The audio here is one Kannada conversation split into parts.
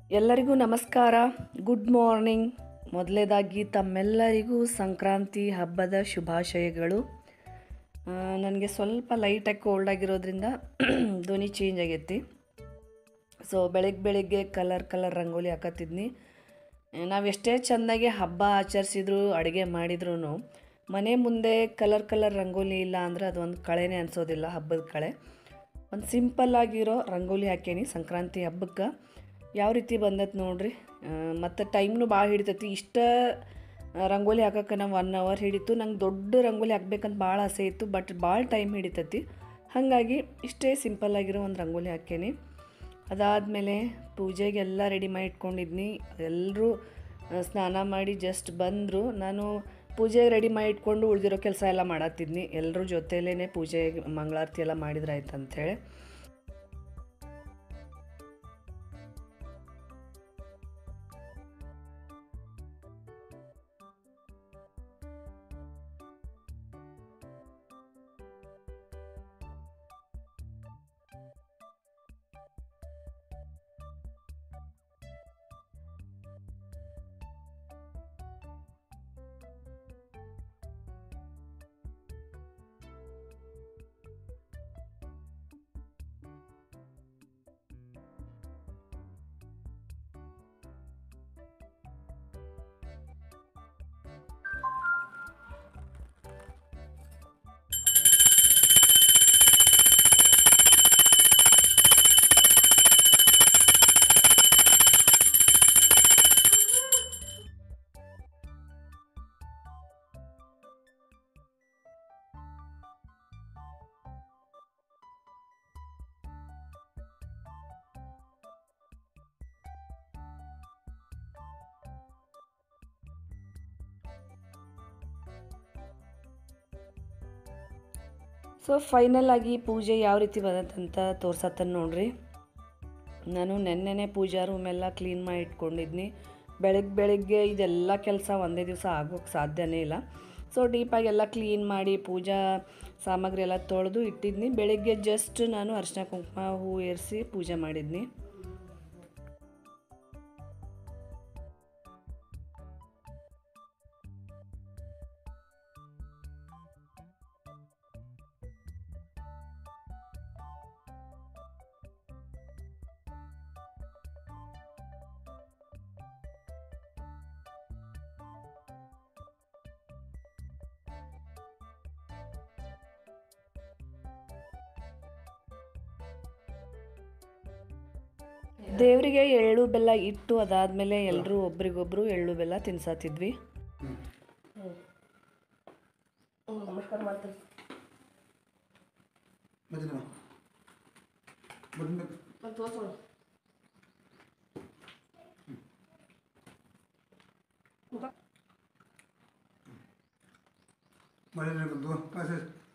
ಎಲ್ಲರಿಗೂ ನಮಸ್ಕಾರ ಗುಡ್ ಮಾರ್ನಿಂಗ್ ಮೊದಲೇದಾಗಿ ತಮ್ಮೆಲ್ಲರಿಗೂ ಸಂಕ್ರಾಂತಿ ಹಬ್ಬದ ಶುಭಾಶಯಗಳು ನನಗೆ ಸ್ವಲ್ಪ ಲೈಟಾಗಿ ಕೋಲ್ಡ್ ಆಗಿರೋದ್ರಿಂದ ಧ್ವನಿ ಚೇಂಜ್ ಆಗೈತಿ ಸೊ ಬೆಳಗ್ಗೆ ಬೆಳಿಗ್ಗೆ ಕಲರ್ ಕಲರ್ ರಂಗೋಲಿ ಹಾಕತ್ತಿದ್ನಿ ನಾವು ಎಷ್ಟೇ ಚೆಂದಾಗಿ ಹಬ್ಬ ಆಚರಿಸಿದ್ರು ಅಡುಗೆ ಮಾಡಿದ್ರು ಮನೆ ಮುಂದೆ ಕಲರ್ ಕಲರ್ ರಂಗೋಲಿ ಇಲ್ಲ ಅಂದರೆ ಅದೊಂದು ಕಳೆನೇ ಅನಿಸೋದಿಲ್ಲ ಹಬ್ಬದ ಕಳೆ ಒಂದು ಸಿಂಪಲ್ ಆಗಿರೋ ರಂಗೋಲಿ ಹಾಕೇನಿ ಸಂಕ್ರಾಂತಿ ಹಬ್ಬಕ್ಕೆ ಯಾವ ರೀತಿ ಬಂದೈತೆ ನೋಡ್ರಿ ಮತ್ತು ಟೈಮ್ನು ಭಾಳ ಹಿಡಿತೈತಿ ಇಷ್ಟ ಆ, ರಂಗೋಲಿ ಹಾಕಕ್ಕೆ ನಾವು ಒನ್ ಅವರ್ ಹಿಡಿತು ನಂಗೆ ದೊಡ್ಡ ರಂಗೋಲಿ ಹಾಕ್ಬೇಕಂತ ಭಾಳ ಆಸೆ ಇತ್ತು ಬಟ್ ಭಾಳ ಟೈಮ್ ಹಿಡಿತೈತಿ ಹಾಗಾಗಿ ಇಷ್ಟೇ ಸಿಂಪಲ್ ಆಗಿರೋ ಒಂದು ರಂಗೋಲಿ ಹಾಕೇನಿ ಅದಾದಮೇಲೆ ಪೂಜೆಗೆಲ್ಲ ರೆಡಿ ಮಾಡಿ ಇಟ್ಕೊಂಡಿದ್ನಿ ಎಲ್ಲರೂ ಸ್ನಾನ ಮಾಡಿ ಜಸ್ಟ್ ಬಂದರು ನಾನು ಪೂಜೆಗೆ ರೆಡಿ ಮಾಡಿ ಇಟ್ಕೊಂಡು ಉಳಿದಿರೋ ಕೆಲಸ ಎಲ್ಲ ಮಾಡತ್ತಿದ್ನಿ ಎಲ್ಲರೂ ಜೊತೆಲೇ ಪೂಜೆ ಮಂಗಳಾರತಿ ಎಲ್ಲ ಮಾಡಿದ್ರಾಯ್ತು ಅಂಥೇಳಿ ಸೊ ಫೈನಲ್ ಆಗಿ ಪೂಜೆ ಯಾವ ರೀತಿ ಬಂದದಂತ ತೋರ್ಸತ್ತನ್ ನೋಡ್ರಿ ನಾನು ನೆನ್ನೆನೆ ಪೂಜಾ ರೂಮೆಲ್ಲ ಕ್ಲೀನ್ ಮಾಡಿ ಇಟ್ಕೊಂಡಿದ್ನಿ ಬೆಳಗ್ಗೆ ಬೆಳಗ್ಗೆ ಇದೆಲ್ಲ ಕೆಲಸ ಒಂದೇ ದಿವಸ ಆಗೋಕ್ಕೆ ಸಾಧ್ಯನೇ ಇಲ್ಲ ಸೊ ಡೀಪಾಗಿ ಎಲ್ಲ ಕ್ಲೀನ್ ಮಾಡಿ ಪೂಜಾ ಸಾಮಗ್ರಿ ಎಲ್ಲ ತೊಳೆದು ಇಟ್ಟಿದ್ನಿ ಬೆಳಗ್ಗೆ ಜಸ್ಟ್ ನಾನು ಅರಿಶಿನ ಕುಂಕುಮ ಹೂ ಏರಿಸಿ ಪೂಜೆ ಮಾಡಿದ್ನಿ ದೇವರಿಗೆ ಎಳ್ಳು ಬೆಲ್ಲ ಇಟ್ಟು ಅದಾದಮೇಲೆ ಎಲ್ಲರೂ ಒಬ್ರಿಗೊಬ್ರು ಎಳ್ಳು ಬೆಲ್ಲ ತಿನ್ಸತ್ತಿದ್ವಿ ನಮಸ್ಕಾರ ಮಾಡ್ತೀನಿ ಮಧ್ಯಾಹ್ನ ಬಂದ್ಬೇಕು ಮಳೆ ಬಂದು ಕಾಸೆ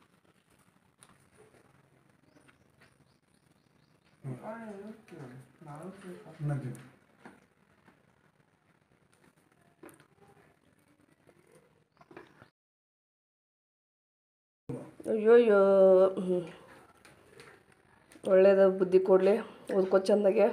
ನಂಗೆ ಅಯ್ಯೋಯ್ಯೋ ಹ್ಮ್. ಒಳ್ಳೇದ ಬುದ್ಧಿ ಕೊಡಲಿ ಓದ್ಕೋ ಚಂದಾಗೆ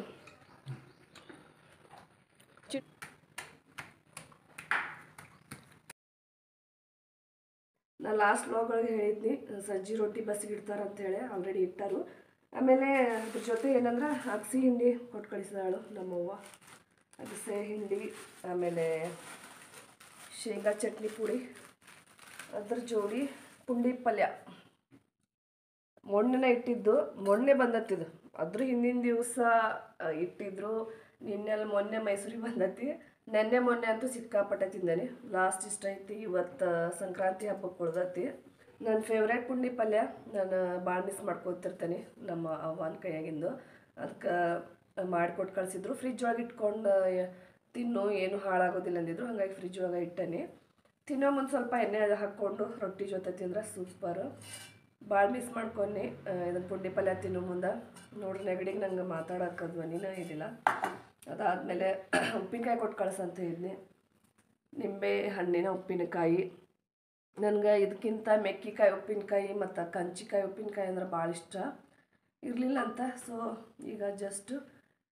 ನಾ ಲಾಸ್ಟ್ ವ್ಲಾಗೊಳಗೆ ಹೇಳಿದ್ನಿ ಸಜ್ಜಿ ರೊಟ್ಟಿ ಬಸ್ಸಿಗೆ ಇಡ್ತಾರೆ ಅಂತೇಳಿ ಆಲ್ರೆಡಿ ಇಟ್ಟಾರು ಆಮೇಲೆ ಅದ್ರ ಜೊತೆ ಏನಂದ್ರೆ ಅಗಸಿ ಹಿಂಡಿ ಕೊಟ್ಟು ಕಳಿಸಿದಾಳು ನಮ್ಮವ್ವ ಅಗಸೆ ಹಿಂಡಿ ಆಮೇಲೆ ಶೇಂಗಾ ಚಟ್ನಿ ಪುಡಿ ಅದ್ರ ಜೋಡಿ ಪುಂಡಿ ಪಲ್ಯ ಮೊನ್ನೆನ ಇಟ್ಟಿದ್ದು ಮೊನ್ನೆ ಬಂದತ್ತಿದು ಅದ್ರ ಹಿಂದಿನ ದಿವಸ ಇಟ್ಟಿದ್ರು ನಿನ್ನೆಲ್ಲ ಮೊನ್ನೆ ಮೈಸೂರಿಗೆ ಬಂದತಿ ನೆನ್ನೆ ಮೊನ್ನೆ ಅಂತೂ ಸಿಕ್ಕಾಪಟ್ಟೆ ತಿಂದೇನೆ ಲಾಸ್ಟ್ ಇಷ್ಟ ಐತಿ ಇವತ್ತು ಸಂಕ್ರಾಂತಿ ಹಬ್ಬಕ್ಕೆ ಉಳ್ದತಿ ನನ್ನ ಫೇವ್ರೇಟ್ ಪುಂಡಿ ಪಲ್ಯ ನಾನು ಭಾಳ ಮಿಸ್ ಮಾಡ್ಕೊತಿರ್ತೇನೆ ನಮ್ಮ ಅವ್ವನ ಕೈಯಾಗಿಂದು ಅದಕ್ಕೆ ಮಾಡಿಕೊಟ್ಟು ಕಳಿಸಿದ್ರು ಫ್ರಿಜ್ ಒಳಗೆ ಇಟ್ಕೊಂಡು ತಿನ್ನು ಏನು ಹಾಳಾಗೋದಿಲ್ಲ ಅಂದಿದ್ರು ಹಾಗಾಗಿ ಫ್ರಿಜ್ ಒಳಗೆ ಇಟ್ಟೇನೆ ತಿನ್ನೋ ಮುಂದೆ ಸ್ವಲ್ಪ ಎಣ್ಣೆ ಹಾಕ್ಕೊಂಡು ರೊಟ್ಟಿ ಜೊತೆ ತಿಂದ್ರೆ ಸೂಪರ್ ಭಾಳ ಮಿಸ್ ಮಾಡ್ಕೊಂಡಿ ಇದನ್ನು ಪುಂಡಿ ಪಲ್ಯ ತಿನ್ನೋ ಮುಂದೆ ನೋಡ್ರಿ ನೆಗಡಿಗೆ ನಂಗೆ ಮಾತಾಡೋಕೆ ಧ್ವನಿನೇ ಇದಿಲ್ಲ ಅದಾದಮೇಲೆ ಉಪ್ಪಿನಕಾಯಿ ಕೊಟ್ಟು ಕಳ್ಸಂತ ಇದ್ನಿ ನಿಂಬೆ ಹಣ್ಣಿನ ಉಪ್ಪಿನಕಾಯಿ ನನಗೆ ಇದಕ್ಕಿಂತ ಮೆಕ್ಕಿಕಾಯಿ ಉಪ್ಪಿನಕಾಯಿ ಮತ್ತು ಕಂಚಿಕಾಯಿ ಉಪ್ಪಿನಕಾಯಿ ಅಂದ್ರೆ ಭಾಳ ಇಷ್ಟ ಇರಲಿಲ್ಲ ಅಂತ ಸೊ ಈಗ ಜಸ್ಟ್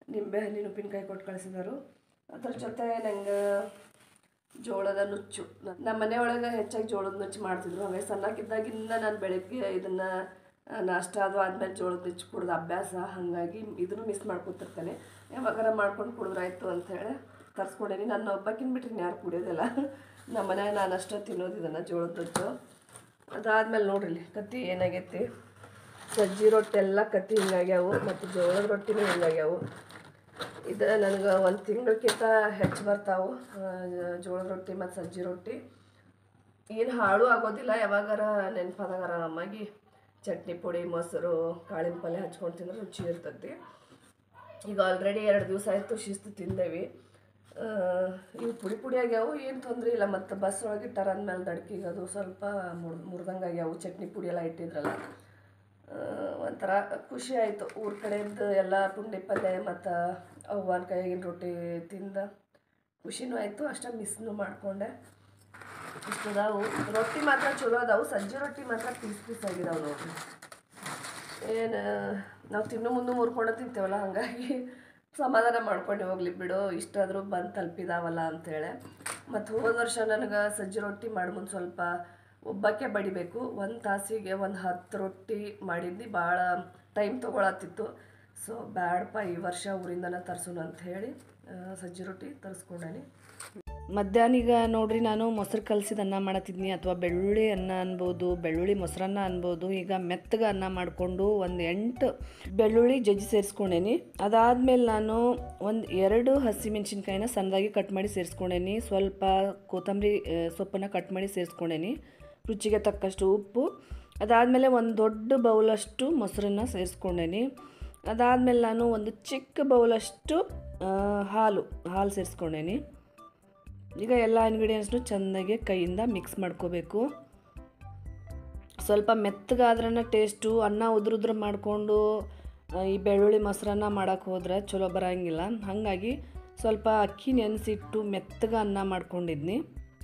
ನಿಂಬೆ ಹಣ್ಣಿನ ಉಪ್ಪಿನಕಾಯಿ ಕೊಟ್ಟು ಕಳಿಸಿದರು ಅದ್ರ ಜೊತೆ ನಂಗೆ ಜೋಳದ ನುಚ್ಚು ನಮ್ಮ ಮನೆಯೊಳಗೆ ಹೆಚ್ಚಾಗಿ ಜೋಳದ ನುಚ್ಚು ಮಾಡ್ತಿದ್ರು ಹಾಗೆ ಸಣ್ಣಕ್ಕಿದ್ದಾಗಿಂದ ನಾನು ಬೆಳಗ್ಗೆ ಇದನ್ನು ನಾಷ್ಟ ಅದು ಆದಮೇಲೆ ಜೋಳದ ನುಚ್ಚು ಕುಡ್ದು ಅಭ್ಯಾಸ ಹಾಗಾಗಿ ಇದನ್ನು ಮಿಸ್ ಮಾಡ್ಕೊತಿರ್ತೇನೆ ಯಾವಾಗಾರ ಮಾಡ್ಕೊಂಡು ಕುಡಿದ್ರಾಯ್ತು ಅಂತ ಹೇಳಿ ತರಿಸ್ಕೊಂಡೇನಿ ನನ್ನ ಒಬ್ಬಕ್ಕಿನ ಬಿಟ್ರೆ ಯಾರು ಕುಡಿಯೋದಿಲ್ಲ ನಮ್ಮ ಮನ್ಯಾಗ ನಾನು ಅಷ್ಟೇ ತಿನ್ನೋದು ಇದನ್ನು ಜೋಳದ ನುಚ್ಚು ಅದಾದ್ಮೇಲೆ ನೋಡ್ರಿ ಇಲ್ಲಿ ಕತ್ತಿ ಏನಾಗೈತಿ ಸಜ್ಜಿ ರೊಟ್ಟಿ ಎಲ್ಲ ಕತ್ತಿ ಹಿಂಗಾಗ್ಯಾವು ಮತ್ತು ಜೋಳದ ರೊಟ್ಟಿನೂ ಹಿಂಗಾಗ್ಯಾವು ಇದು ನನಗೆ ಒಂದು ತಿಂಗಳಕ್ಕಿಂತ ಹೆಚ್ಚು ಬರ್ತಾವು ಆ, ಜೋಳದ ರೊಟ್ಟಿ ಮತ್ತು ಸಜ್ಜಿ ರೊಟ್ಟಿ ಏನು ಹಾಳು ಆಗೋದಿಲ್ಲ ಯಾವಾಗಾರ ನೆನಪಾದಾಗಾರ ಆರಾಮಾಗಿ ಚಟ್ನಿ ಪುಡಿ ಮೊಸರು ಕಾಳಿನ ಪಲ್ಯ ಹಚ್ಕೊಂಡು ತಿಂದ್ರೆ ರುಚಿ ಇರ್ತೈತಿ ಈಗ ಆಲ್ರೆಡಿ ಎರಡು ದಿವಸ ಆಯಿತು ಶಿಸ್ತು ತಿಂದೇವಿ ಆ, ಇವು ಪುಡಿ ಪುಡಿ ಆಗ್ಯಾವು ಏನು ತೊಂದರೆ ಇಲ್ಲ ಮತ್ತು ಬಸ್ ಒಳಗೆ ಇಟ್ಟಾರ ಅಂದಮೇಲೆ ದಡ್ಕಿಗೆ ಅದು ಸ್ವಲ್ಪ ಮುರ್ ಮುರ್ದಂಗೆ ಆಗ್ಯಾವು ಚಟ್ನಿ ಪುಡಿ ಎಲ್ಲ ಇಟ್ಟಿದ್ರಲ್ಲ ಆ, ಒಂಥರ ಖುಷಿ ಆಯಿತು ಊರ ಕಡೆಯಿಂದ ಎಲ್ಲ ಪುಂಡಿ ಪಲ್ಯ ಮತ್ತು ಅವ್ವನ ಕೈಯಾಗಿನ ರೊಟ್ಟಿ ತಿಂದ ಖುಷಿನೂ ಆಯಿತು ಅಷ್ಟೇ ಮಿಸ್ನು ಮಾಡಿಕೊಂಡೆ ಇಷ್ಟು ಅದಾವು ರೊಟ್ಟಿ ಮಾತ್ರ ಚಲೋ ಅದಾವು ಸಜ್ಜಿ ರೊಟ್ಟಿ ಮಾತ್ರ ಪೀಸ್ ಪೀಸ್ ಆಗಿದಾವೆ ನೋಡ್ರಿ ಏನು ನಾವು ತಿನ್ನು ಮುಂದೆ ಮುರ್ಕೊಂಡು ತಿಂತೇವಲ್ಲ ಹಾಗಾಗಿ ಸಮಾಧಾನ ಮಾಡ್ಕೊಂಡು ಹೋಗ್ಲಿ ಬಿಡು ಇಷ್ಟಾದರೂ ಬಂದು ತಲುಪಿದಾವಲ್ಲ ಅಂತೇಳಿ ಮತ್ತು ಹೋದ ವರ್ಷ ನನಗೆ ಸಜ್ಜಿ ರೊಟ್ಟಿ ಮಾಡಿ ಮುಂದೆ ಸ್ವಲ್ಪ ಒಬ್ಬಕ್ಕೆ ಬಡಿಬೇಕು ಒಂದು ತಾಸಿಗೆ ಒಂದು ಹತ್ತು ರೊಟ್ಟಿ ಮಾಡಿದ್ದು ಭಾಳ ಟೈಮ್ ತೊಗೊಳತ್ತಿತ್ತು ಸೊ ಬ್ಯಾಡಪ್ಪ ಈ ವರ್ಷ ಊರಿಂದನೇ ತರ್ಸೋಣ ಅಂತ ಹೇಳಿ ಆ, ಸಜ್ಜಿ ರೊಟ್ಟಿ ತರಿಸ್ಕೊಂಡೇನಿ ಮಧ್ಯಾಹ್ನ ಈಗ ನೋಡ್ರಿ ನಾನು ಮೊಸರು ಕಲಸಿದ ಅನ್ನ ಮಾಡತ್ತಿದ್ನಿ ಅಥವಾ ಬೆಳ್ಳುಳ್ಳಿ ಅನ್ನ ಅನ್ಬೋದು ಬೆಳ್ಳುಳ್ಳಿ ಮೊಸರನ್ನ ಅನ್ಬೋದು ಈಗ ಮೆತ್ತಗೆ ಅನ್ನ ಮಾಡಿಕೊಂಡು ಒಂದು ಎಂಟು ಬೆಳ್ಳುಳ್ಳಿ ಜಜ್ಜಿ ಸೇರಿಸ್ಕೊಂಡೇನಿ ಅದಾದಮೇಲೆ ನಾನು ಒಂದು ಎರಡು ಹಸಿಮೆಣ್ಸಿನ್ಕಾಯಿನ ಸಣ್ಣದಾಗಿ ಕಟ್ ಮಾಡಿ ಸೇರಿಸ್ಕೊಂಡೇನಿ ಸ್ವಲ್ಪ ಕೊತ್ತಂಬರಿ ಆ, ಸೊಪ್ಪನ್ನು ಕಟ್ ಮಾಡಿ ಸೇರಿಸ್ಕೊಂಡೇನಿ ರುಚಿಗೆ ತಕ್ಕಷ್ಟು ಉಪ್ಪು ಅದಾದಮೇಲೆ ಒಂದು ದೊಡ್ಡ ಬೌಲಷ್ಟು ಮೊಸರನ್ನ ಸೇರಿಸ್ಕೊಂಡೇನಿ ಅದಾದಮೇಲೆ ನಾನು ಒಂದು ಚಿಕ್ಕ ಬೌಲಷ್ಟು ಆ, ಹಾಲು ಹಾಲು ಸೇರಿಸ್ಕೊಂಡೇನಿ ಈಗ ಎಲ್ಲ ಇಂಗ್ರೀಡಿಯೆಂಟ್ಸ್ನು ಚೆಂದಾಗಿ ಕೈಯಿಂದ ಮಿಕ್ಸ್ ಮಾಡ್ಕೋಬೇಕು ಸ್ವಲ್ಪ ಮೆತ್ತಗಾದ್ರನ ಟೇಸ್ಟು ಅನ್ನ ಉದ್ರ ಉದ್ರ ಮಾಡಿಕೊಂಡು ಈ ಬೆಳ್ಳುಳ್ಳಿ ಮೊಸರನ್ನ ಮಾಡೋಕೆ ಹೋದ್ರೆ ಚಲೋ ಬರೋಂಗಿಲ್ಲ ಹಾಗಾಗಿ ಸ್ವಲ್ಪ ಅಕ್ಕಿ ನೆನೆಸಿಟ್ಟು ಮೆತ್ತಗೆ ಅನ್ನ ಮಾಡ್ಕೊಂಡಿದ್ನಿ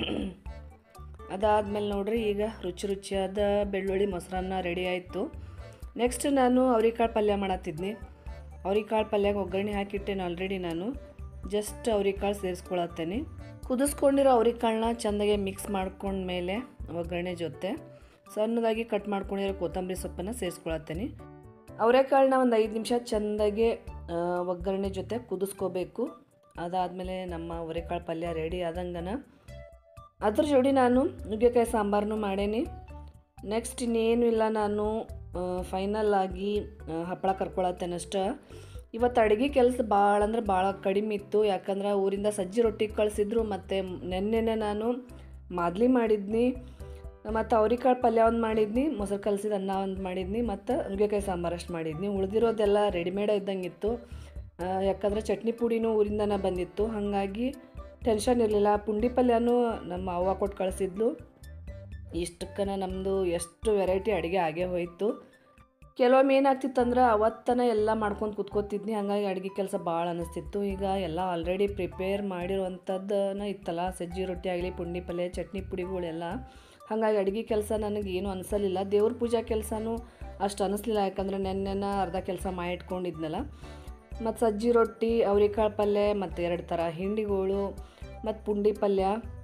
ಅದಾದಮೇಲೆ ನೋಡ್ರಿ ಈಗ ರುಚಿ ರುಚಿಯಾದ ಬೆಳ್ಳುಳ್ಳಿ ಮೊಸರನ್ನ ರೆಡಿ ಆಯಿತು ನೆಕ್ಸ್ಟ್ ನಾನು ಅವ್ರಿಕಾಳು ಪಲ್ಯ ಮಾಡತ್ತಿದ್ನಿ ಅವ್ರಿಕಾಳು ಪಲ್ಯಗೆ ಒಗ್ಗರಣೆ ಹಾಕಿಟ್ಟೇನೆ ಆಲ್ರೆಡಿ ನಾನು ಜಸ್ಟ್ ಅವ್ರಿಕಾಳು ಸೇರಿಸ್ಕೊಳತ್ತೇನೆ ಕುದಿಸ್ಕೊಂಡಿರೋ ಅವ್ರಿಕಾಳನ್ನ ಚೆಂದಾಗಿ ಮಿಕ್ಸ್ ಮಾಡ್ಕೊಂಡ್ಮೇಲೆ ಒಗ್ಗರಣೆ ಜೊತೆ ಸಣ್ಣದಾಗಿ ಕಟ್ ಮಾಡ್ಕೊಂಡಿರೋ ಕೊತ್ತಂಬರಿ ಸೊಪ್ಪನ್ನು ಸೇರಿಸ್ಕೊಳತ್ತೇನೆ ಅವರೆಕಾಳನ್ನ ಒಂದು ಐದು ನಿಮಿಷ ಚೆಂದಾಗಿ ಆ, ಒಗ್ಗರಣೆ ಜೊತೆ ಕುದಿಸ್ಕೋಬೇಕು ಅದಾದಮೇಲೆ ನಮ್ಮ ಅವರೆಕಾಳು ಪಲ್ಯ ರೆಡಿ ಆದಂಗನ ಅದ್ರ ಜೋಡಿ ನಾನು ನುಗ್ಗೆಕಾಯಿ ಸಾಂಬಾರನ್ನು ಮಾಡೇನಿ ನೆಕ್ಸ್ಟ್ ಇನ್ನೇನು ಇಲ್ಲ ನಾನು ಫೈನಲ್ ಆಗಿ ಆ, ಹಪ್ಪಳ ಕರ್ಕೊಳತ್ತೇನಷ್ಟ ಇವತ್ತು ಅಡುಗೆ ಕೆಲಸ ಭಾಳ ಅಂದ್ರೆ ಭಾಳ ಕಡಿಮೆ ಇತ್ತು ಯಾಕಂದ್ರೆ ಊರಿಂದ ಸಜ್ಜಿ ರೊಟ್ಟಿ ಕಳಿಸಿದ್ರು ಮತ್ತು ನೆನ್ನೆನೆ ನಾನು ಮಾದ್ಲಿ ಮಾಡಿದ್ನಿ ಮತ್ತು ಅವ್ರಿಕಾಳು ಪಲ್ಯ ಒಂದು ಮಾಡಿದ್ನಿ ಮೊಸರು ಕಲಸಿದ ಅನ್ನ ಒಂದು ಮಾಡಿದ್ನಿ ಮತ್ತು ನುಗ್ಗೆಕಾಯಿ ಸಾಂಬಾರು ಅಷ್ಟು ಮಾಡಿದ್ನಿ ಉಳಿದಿರೋದೆಲ್ಲ ರೆಡಿಮೇಡ್ ಇದ್ದಂಗಿತ್ತು ಆ, ಯಾಕಂದ್ರೆ ಚಟ್ನಿ ಪುಡಿನೂ ಊರಿಂದನೇ ಬಂದಿತ್ತು ಹಾಗಾಗಿ ಟೆನ್ಷನ್ ಇರಲಿಲ್ಲ ಪುಂಡಿ ಪಲ್ಯನೂ ನಮ್ಮ ಅವ್ವ ಕೊಟ್ಟು ಕಳಿಸಿದ್ಲು ಇಷ್ಟಕ್ಕನ ನಮ್ಮದು ಎಷ್ಟು ವೆರೈಟಿ ಅಡುಗೆ ಆಗೇ ಹೋಯಿತು ಕೆಲವೊಮ್ಮೆ ಏನಾಗ್ತಿತ್ತಂದ್ರೆ ಅವತ್ತನ ಎಲ್ಲ ಮಾಡ್ಕೊಂಡು ಕುತ್ಕೋತಿದ್ನಿ ಹಂಗಾಗಿ ಅಡುಗೆ ಕೆಲಸ ಭಾಳ ಅನ್ನಿಸ್ತಿತ್ತು ಈಗ ಎಲ್ಲ ಆಲ್ರೆಡಿ ಪ್ರಿಪೇರ್ ಮಾಡಿರುವಂಥದ್ದನ್ನ ಇತ್ತಲ್ಲ ಸಜ್ಜಿ ರೊಟ್ಟಿ ಆಗಲಿ ಪುಂಡಿ ಪಲ್ಯ ಚಟ್ನಿ ಪುಡಿಗಳೆಲ್ಲ ಹಾಗಾಗಿ ಅಡುಗೆ ಕೆಲಸ ನನಗೆ ಏನೂ ಅನಿಸಲಿಲ್ಲ ದೇವ್ರ ಪೂಜಾ ಕೆಲಸನೂ ಅಷ್ಟು ಅನ್ನಿಸ್ಲಿಲ್ಲ ಯಾಕಂದರೆ ನೆನ್ನೆನ ಅರ್ಧ ಕೆಲಸ ಮಾಡಿಟ್ಕೊಂಡಿದ್ನಲ್ಲ ಮತ್ತು ಸಜ್ಜಿ ರೊಟ್ಟಿ ಅವ್ರಿಕಾಳು ಪಲ್ಯ ಮತ್ತು ಎರಡು ಥರ ಹಿಂಡಿಗಳು ಮತ್ತು ಪುಂಡಿ ಪಲ್ಯ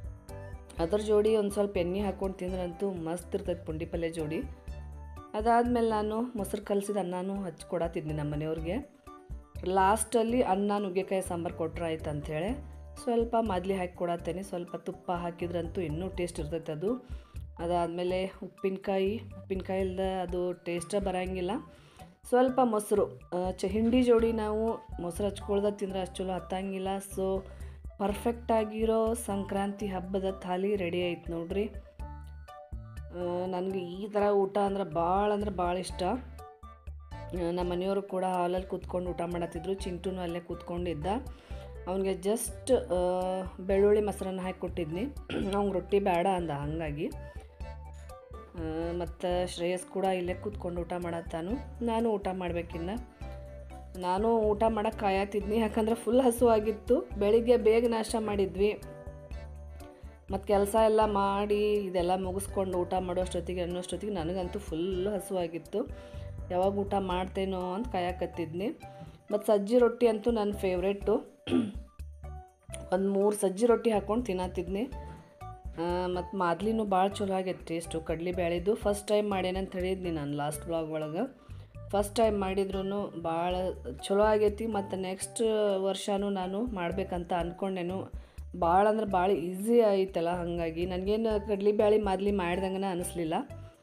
ಅದ್ರ ಜೋಡಿ ಒಂದು ಸ್ವಲ್ಪ ಎಣ್ಣೆ ಹಾಕ್ಕೊಂಡು ತಿಂದ್ರಂತೂ ಮಸ್ತ್ ಇರ್ತೈತೆ ಪುಂಡಿ ಪಲ್ಯ ಜೋಡಿ ಅದಾದಮೇಲೆ ನಾನು ಮೊಸರು ಕಲಸಿದ ಅನ್ನನೂ ಹಚ್ಕೊಡತ್ತಿದ್ನಿ ನಮ್ಮ ಮನೆಯವ್ರಿಗೆ ಲಾಸ್ಟಲ್ಲಿ ಅನ್ನ ನುಗ್ಗೆಕಾಯಿ ಸಾಂಬಾರು ಕೊಟ್ರೆ ಆಯ್ತು ಅಂಥೇಳಿ ಸ್ವಲ್ಪ ಮಾದ್ಲಿ ಹಾಕಿ ಕೊಡತ್ತೇನೆ ಸ್ವಲ್ಪ ತುಪ್ಪ ಹಾಕಿದ್ರಂತೂ ಇನ್ನೂ ಟೇಸ್ಟ್ ಇರ್ತೈತೆ ಅದು ಅದಾದಮೇಲೆ ಉಪ್ಪಿನಕಾಯಿ ಉಪ್ಪಿನಕಾಯಿ ಇಲ್ದ ಅದು ಟೇಸ್ಟೇ ಬರೋಂಗಿಲ್ಲ ಸ್ವಲ್ಪ ಮೊಸರು ಆ, ಚ ಹಿಂಡಿ ಜೋಡಿ ನಾವು ಮೊಸರು ಹಚ್ಕೊಳ್ದ ತಿಂದ್ರೆ ಅಷ್ಟು ಚಲೋ ಹತ್ತಂಗಿಲ್ಲ ಸೊ ಪರ್ಫೆಕ್ಟಾಗಿರೋ ಸಂಕ್ರಾಂತಿ ಹಬ್ಬದ ಥಾಲಿ ರೆಡಿ ಆಯ್ತು ನೋಡ್ರಿ ನನಗೆ ಈ ಥರ ಊಟ ಅಂದ್ರೆ ಭಾಳ ಅಂದ್ರೆ ಭಾಳ ಇಷ್ಟ ಆ, ನಮ್ಮ ಮನೆಯವರು ಕೂಡ ಹಾಲಲ್ಲಿ ಕೂತ್ಕೊಂಡು ಊಟ ಮಾಡತ್ತಿದ್ರು ಚಿಂಟುನು ಅಲ್ಲೇ ಕೂತ್ಕೊಂಡಿದ್ದ ಅವನಿಗೆ ಜಸ್ಟ್ ಬೆಳ್ಳುಳ್ಳಿ ಮೊಸರನ್ನ ಹಾಕಿ ಕೊಟ್ಟಿದ್ನಿ ಅವ್ನಿಗೆ ರೊಟ್ಟಿ ಬೇಡ ಅಂದ ಹಾಗಾಗಿ ಮತ್ತು ಶ್ರೇಯಸ್ ಕೂಡ ಇಲ್ಲೇ ಕೂತ್ಕೊಂಡು ಊಟ ಮಾಡತ್ತಾನು ನಾನು ಊಟ ಮಾಡ್ಬೇಕಿನ್ನ ನಾನು ಊಟ ಮಾಡೋಕ್ಕೆ ಕಾಯತ್ತಿದ್ನಿ ಯಾಕಂದ್ರೆ ಫುಲ್ ಹಸುವಾಗಿತ್ತು ಬೆಳಿಗ್ಗೆ ಬೇಗ ನಾಷ್ಟ ಮಾಡಿದ್ವಿ ಮತ್ತು ಕೆಲಸ ಎಲ್ಲ ಮಾಡಿ ಇದೆಲ್ಲ ಮುಗಿಸ್ಕೊಂಡು ಊಟ ಮಾಡೋಷ್ಟೊತ್ತಿಗೆ ಅನ್ನೋಷ್ಟೊತ್ತಿಗೆ ನನಗಂತೂ ಫುಲ್ ಹಸುವಾಗಿತ್ತು ಯಾವಾಗ ಊಟ ಮಾಡ್ತೇನೋ ಅಂತ ಕಾಯಕತ್ತಿದ್ನಿ ಮತ್ತು ಸಜ್ಜಿ ರೊಟ್ಟಿ ಅಂತೂ ನನ್ನ ಫೇವ್ರೆಟ್ಟು ಒಂದು ಮೂರು ಸಜ್ಜಿ ರೊಟ್ಟಿ ಹಾಕ್ಕೊಂಡು ತಿನ್ನತ್ತಿದ್ನಿ ಮತ್ತು ಮಾದ್ಲಿನೂ ಭಾಳ ಚಲೋ ಆಗೈತೆ ಟೇಸ್ಟು ಕಡ್ಲಿ ಬ್ಯಾಳಿದು ಫಸ್ಟ್ ಟೈಮ್ ಮಾಡೇನಂತ ಹೇಳಿದ್ನಿ ನಾನು ಲಾಸ್ಟ್ ಬ್ಲಾಗ್ ಒಳಗೆ ಫಸ್ಟ್ ಟೈಮ್ ಮಾಡಿದ್ರು ಭಾಳ ಚಲೋ ಆಗೈತಿ ಮತ್ತು ನೆಕ್ಸ್ಟ್ ವರ್ಷನೂ ನಾನು ಮಾಡಬೇಕಂತ ಅಂದ್ಕೊಂಡೇನು ಭಾಳ ಅಂದ್ರೆ ಭಾಳ ಈಸಿ ಐತಲ್ಲ ಹಾಗಾಗಿ ನನಗೇನು ಕಡ್ಲಿ ಬ್ಯಾಳಿ ಮಾದ್ಲಿ ಮಾಡ್ದಂಗೆ ಅನಿಸ್ಲಿಲ್ಲ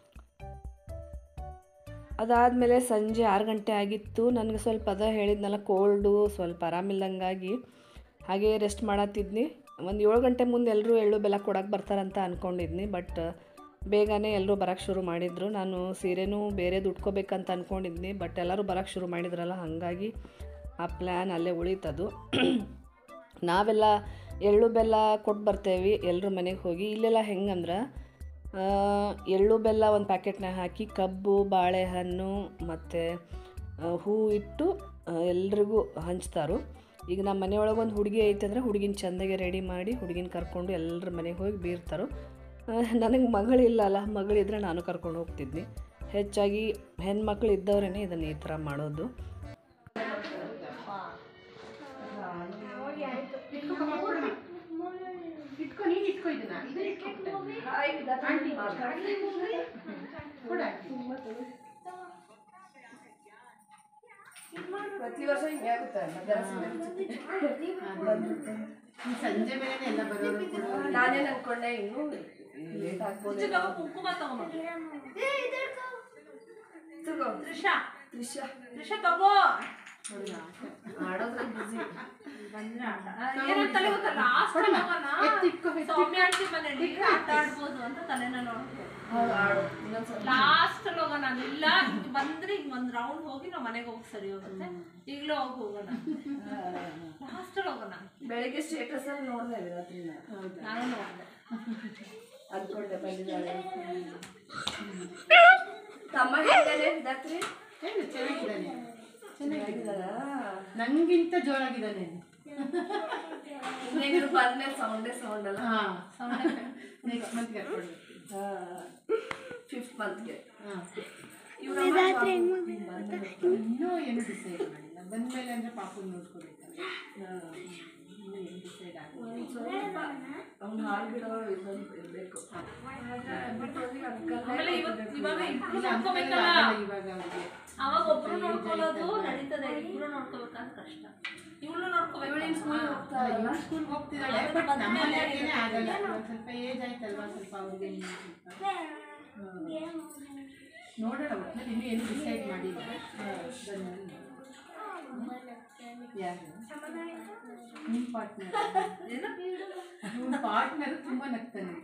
ಅದಾದಮೇಲೆ ಸಂಜೆ ಆರು ಗಂಟೆ ಆಗಿತ್ತು ನನಗೆ ಸ್ವಲ್ಪ ಅದ ಹೇಳಿದ್ನಲ್ಲ ಕೋಲ್ಡು ಸ್ವಲ್ಪ ಆರಾಮಿಲ್ದಂಗಾಗಿ ಹಾಗೆ ರೆಸ್ಟ್ ಮಾಡತ್ತಿದ್ನಿ ಒಂದು ಏಳು ಗಂಟೆ ಮುಂದೆ ಎಲ್ಲರೂ ಎಳ್ಳು ಬೆಲ್ಲ ಕೊಡಕ್ಕೆ ಬರ್ತಾರಂತ ಅಂದ್ಕೊಂಡಿದ್ನಿ ಬಟ್ ಬೇಗನೆ ಎಲ್ಲರೂ ಬರೋಕ್ಕೆ ಶುರು ಮಾಡಿದರು ನಾನು ಸೀರೆನೂ ಬೇರೆದು ಉಟ್ಕೋಬೇಕಂತ ಅಂದ್ಕೊಂಡಿದ್ನಿ ಬಟ್ ಎಲ್ಲರೂ ಬರೋಕ್ಕೆ ಶುರು ಮಾಡಿದ್ರಲ್ಲ ಹಾಗಾಗಿ ಆ ಪ್ಲ್ಯಾನ್ ಅಲ್ಲೇ ಉಳೀತದು ನಾವೆಲ್ಲ ಎಳ್ಳು ಬೆಲ್ಲ ಕೊಟ್ಟು ಬರ್ತೇವೆ ಎಲ್ಲರ ಮನೆಗೆ ಹೋಗಿ ಇಲ್ಲೆಲ್ಲ ಹೆಂಗಂದ್ರೆ ಆ, ಎಳ್ಳು ಬೆಲ್ಲ ಒಂದು ಪ್ಯಾಕೆಟ್ನಾಗ ಹಾಕಿ ಕಬ್ಬು ಬಾಳೆಹಣ್ಣು ಮತ್ತು ಹೂ ಇಟ್ಟು ಎಲ್ರಿಗೂ ಹಂಚ್ತಾರು ಈಗ ನಮ್ಮ ಮನೆಯೊಳಗೆ ಒಂದು ಹುಡುಗಿ ಐತೆ ಅಂದ್ರೆ ಹುಡುಗಿನ ಚಂದಗೆ ರೆಡಿ ಮಾಡಿ ಹುಡುಗಿನ ಕರ್ಕೊಂಡು ಎಲ್ಲರ ಮನೆಗೆ ಹೋಗಿ ಬೀರ್ತಾರೋ ನನಗೆ ಮಗಳಿಲ್ಲ ಅಲ್ಲ ಮಗಳಿದ್ರೆ ನಾನು ಕರ್ಕೊಂಡು ಹೋಗ್ತಿದ್ನಿ ಹೆಚ್ಚಾಗಿ ಹೆಣ್ಮಕ್ಳು ಇದ್ದವ್ರೇ ಇದನ್ನು ಈ ಥರ ಮಾಡೋದು ಇಟ್ಕೊ ನೀನ್ ಇಟ್ಕೊ ಇದನ್ನ ಇದನ್ನ ಇಟ್ಕೊಬಿಟ್ಟೆ ಕೊಡ ಪ್ರತಿ ವರ್ಷ ಹಿಂಗೆ ಆಗುತ್ತೆ ಈ ಸಂಜೆ ಮೇಲೆ ಎಲ್ಲ ಬರೋರು ಕೂಡ ನಾನೇನು ಅನ್ಕೊಂಡೆ ಇನ್ನು ಲೇಟ್ ಆಗ್ಬೋದು ಕುಂಕುಮ ತಗೊಂಬ ತಗೋ ತ್ರಿಷಾ ತ್ರಿಷಾ ತ್ರಿಷಾ ತಗೋ ಆಡೋದ್ರಲ್ಲಿ ಬಿಸಿ ಏನಂತ ತಲೆ ಗೊತ್ತಾ ಲಾಸ್ಟ್ ಎತ್ತಿಟ್ಕೊ ಸೌಮ್ಯ ಆಂಟಿ ಮನೇಲಿ ಆಟ ಆಡ್ಬೋದು ಅಂತ ತಲೆನ ನೋಡ್ಕೊ ಹೌದು ಆಡು ಇನ್ನೊಂದ್ಸಲ ಲಾಸ್ಟ್ ಅಲ್ಲಿ ಹೋಗೋಣ ಇಲ್ಲ ಹಿಂಗ್ ಬಂದ್ರೆ ಹಿಂಗ್ ಒಂದ್ ರೌಂಡ್ ಹೋಗಿ ನಾವ್ ಮನೆಗೆ ಹೋಗಿ ಸರಿ ಹೋಗುತ್ತೆ ಈಗ್ಲೇ ಹೋಗಿ ಹೋಗೋಣ ಲಾಸ್ಟ್ ಅಲ್ಲಿ ಹೋಗೋಣ ಬೆಳಿಗ್ಗೆ ಸ್ಟೇಟಸ್ ಅಲ್ಲಿ ನೋಡ್ದೆ ರಾತ್ರಿನ ನಾನು ನೋಡಿದೆ ಅನ್ಕೊಂಡೆ ಬಂದಿದ್ದಾಳೆ ತಮ್ಮ ಹೇಳಿದಾನೆ ರಾತ್ರಿ ಹೇಳು ಚೆನ್ನಾಗಿದ್ದಾನೆ ಚೆನ್ನಾಗಿದ್ದಾರಾ ನಂಗಿಂತ ಜೋರಾಗಿದ್ದಾನೆ ಇನ್ನೇನು ಬಂದ್ಮೇಲೆ ಸೌಂಡೇ ಸೌಂಡ್ ಅಲ್ಲ ಹಾ ನೆಕ್ಸ್ಟ್ ಮಂತ್ ಕರ್ಕೊಂಡು ಫಿಫ್ತ್ ಮಂತ್ಗೆ ಹಾ ಇವ್ರ ಇನ್ನೂ ಏನು ಡಿಸೈಡ್ ಮಾಡಿಲ್ಲ ಬಂದ್ಮೇಲೆ ಅಂದ್ರೆ ಪಾಪು ನೋಡ್ಕೋಬೇಕಲ್ಲ ಇನ್ನೂ ಏನು ಡಿಸೈಡ್ ಆಗಿಲ್ಲ ಸ್ವಲ್ಪ ಅವ್ನು ಹಾಲು ಬಿಡೋ ಇದೊಂದು ಇರಬೇಕು ಆಮೇಲೆ ಇವತ್ತು ಇವಾಗ ಇಬ್ರು ಇಲ್ಲ ಅಂಕಲ್ ನೋಡ್ಕೋಬೇಕಲ್ಲ ಆಗಲ್ಲ ಇವಾಗ ಅವ್ರಿಗೆ ಅವಾಗ ಒಬ್ರು ನೋಡ್ಕೊಳ್ಳೋದು ನಡೀತದೆ ಇಬ್ರು ನೋಡ್ಕೋಬೇಕಾದ್ರೆ ಕಷ್ಟ ಇವಳು ನೋಡ್ಕೋಬೇಕು ಸ್ಕೂಲ್ ಹೋಗ್ತಿದ್ದಾಳೆ ಬಟ್ ನಮ್ಮ ಮನೆಯವ್ರಿಗೇನೆ ಆಗಲ್ಲ ಇವಾಗ ಸ್ವಲ್ಪ ಏಜ್ ಆಯ್ತಲ್ವಾ ಸ್ವಲ್ಪ ಅವ್ರಿಗೆ ಇನ್ನು ಸ್ವಲ್ಪ ನೋಡೋಣ ಒಟ್ನಲ್ಲಿ ಇನ್ನೂ ಏನು ಡಿಸೈಡ್ ಮಾಡಿಲ್ಲ ಬಂದ್ಮೇಲೆ ಯಾರು ನಿಮ್ಮ ಪಾರ್ಟ್ನರ್ ನಿಮ್ಮ ಪಾರ್ಟ್ನರ್ ತುಂಬ ನಗ್ತಾನೆ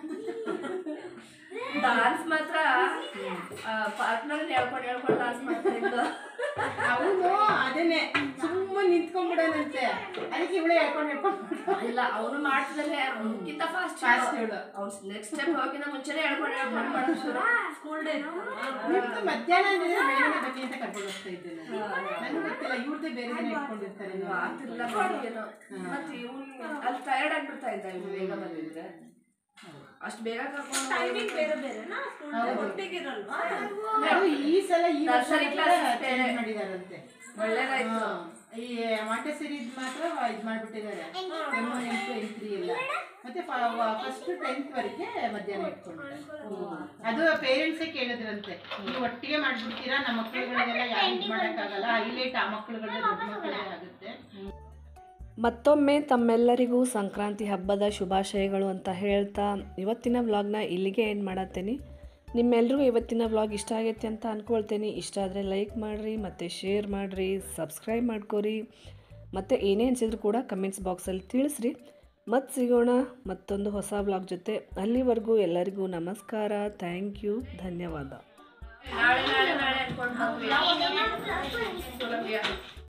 ಡಾನ್ಸ್ ಮಾತ್ರ ಪಾರ್ಟ್ನರ್ ಹೇಳ್ಕೊಂಡು ಹೇಳ್ಕೊಂಡು ಡಾನ್ಸ್ ಮಾಡ್ತಾ ಇದ್ದು ಅವನು ಅದೇನೆ ಸುಮ್ಮನೆ ನಿಂತ್ಕೊಂಡ್ಬಿಡೋನಂತೆ ಅದಕ್ಕೆ ಇವಳೇ ಹೇಳ್ಕೊಂಡು ಹೇಳ್ಕೊಂಡು ಇಲ್ಲ ಅವನು ಮಾಡ್ತಿದ್ದಾನೆ ಅವನಕ್ಕಿಂತ ಫಾಸ್ಟ್ Fast ಇವಳು. ಅವ್ನು ನೆಕ್ಸ್ಟ್ ಸ್ಟೆಪ್ ಹೋಗಿನ ಮುಂಚೆನೆ ಹೇಳ್ಕೊಂಡು ಹೇಳ್ಕೊಂಡು ಮಾಡೋದು ಶುರು ಸ್ಕೂಲ್ ಡೇ ನಿಮ್ದು ಮಧ್ಯಾಹ್ನ ಅಂದ್ರೆ ಬೆಳಗ್ಗೆ ಬನ್ನಿ ಅಂತ ಕರ್ಕೊಂಡು ಹೋಗ್ತಾ ಇದ್ದೆ ನಾನು ನನಗೆ ಗೊತ್ತಿಲ್ಲ ಇವ್ರದ್ದೇ ಬೇರೆ ದಿನ ಇಟ್ಕೊಂಡಿರ್ತಾರೆ ಆಗ್ತಿರ್ಲಿಲ್ಲ ಬೆಳಿಗ್ಗೆನೂ. ಮತ್ತೆ ಇವನು ಅಲ್ಲಿ ಟಯರ್ಡ್ ಆಗ್ಬಿಡ್ತಾ ಇದ್ದ ಇವ್ನು ಬೇಗ ಬಂದಿದ್ರೆ ಅಷ್ಟು ಬೇಗ ಕರ್ಕೊಂಡು ಟೈಮಿಂಗ್ ಬೇರೆ ಬೇರೆನಾ ಸ್ಕೂಲ್ ಡೇ ಒಟ್ಟಿಗಿರಲ್ವಾ ಅದು ಈ ಸಲ ಈ ವರ್ಷ Nursery class ಬೇರೆ. ಚೇಂಜ್ ಮಾಡಿದಾರಂತೆ ಒಳ್ಳೇದಾಯ್ತು ಹಾ. ಈ ಮಾಂಟೆಸರಿ ಇದ್ ಮಾತ್ರ ಇದ್ ಮಾಡ್ಬಿಟ್ಟಿದ್ದಾರೆ M one M two M three ಎಲ್ಲ ಮತ್ತೆ ಫಸ್ಟ್ ಟೆಂತ್ ವರೆಗೆ ಮಧ್ಯಾಹ್ನ ಇಟ್ಕೊಂಡಿದ್ದಾರೆ ಅದು ಪೇರೆಂಟ್ಸೇ ಕೇಳಿದ್ರಂತೆ ನೀವು ಒಟ್ಟಿಗೆ ಮಾಡ್ಬಿಡ್ತೀರಾ ನಮ್ಮ ಮಕ್ಕಳುಗಳಿಗೆಲ್ಲ ಯಾರು ಇದು ಮಾಡೋಕ್ಕಾಗಲ್ಲ ಹೈಲೈಟ್ ಆ ಮಕ್ಕಳುಗಳನ್ನ ದೊಡ್ಡ ಮಕ್ಕಳೇ ಆಗುತ್ತೆ ಮತ್ತೊಮ್ಮೆ ತಮ್ಮೆಲ್ಲರಿಗೂ ಸಂಕ್ರಾಂತಿ ಹಬ್ಬದ ಶುಭಾಶಯಗಳು ಅಂತ ಹೇಳ್ತಾ ಇವತ್ತಿನ ವ್ಲಾಗ್ನ ಇಲ್ಲಿಗೆ ಎಂಡ್ ಮಾಡತ್ತೇನೆ ನಿಮ್ಮೆಲ್ರಿಗೂ ಇವತ್ತಿನ ವ್ಲಾಗ್ ಇಷ್ಟ ಆಗೈತೆ ಅಂತ ಅಂದ್ಕೊಳ್ತೇನೆ ಇಷ್ಟ ಆದರೆ ಲೈಕ್ ಮಾಡಿರಿ ಮತ್ತು ಶೇರ್ ಮಾಡಿರಿ ಸಬ್ಸ್ಕ್ರೈಬ್ ಮಾಡ್ಕೊರಿ ಮತ್ತು ಏನೇ ಅನಿಸಿದ್ರು ಕೂಡ ಕಮೆಂಟ್ಸ್ ಬಾಕ್ಸಲ್ಲಿ ತಿಳಿಸ್ರಿ ಮತ್ತೆ ಸಿಗೋಣ ಮತ್ತೊಂದು ಹೊಸ ವ್ಲಾಗ್ ಜೊತೆ ಅಲ್ಲಿವರೆಗೂ ಎಲ್ಲರಿಗೂ ನಮಸ್ಕಾರ ಥ್ಯಾಂಕ್ ಯು ಧನ್ಯವಾದ ನಾಳೆ ನಾಳೆ ನಾಳೆ ಅನ್ಕೊಂಡು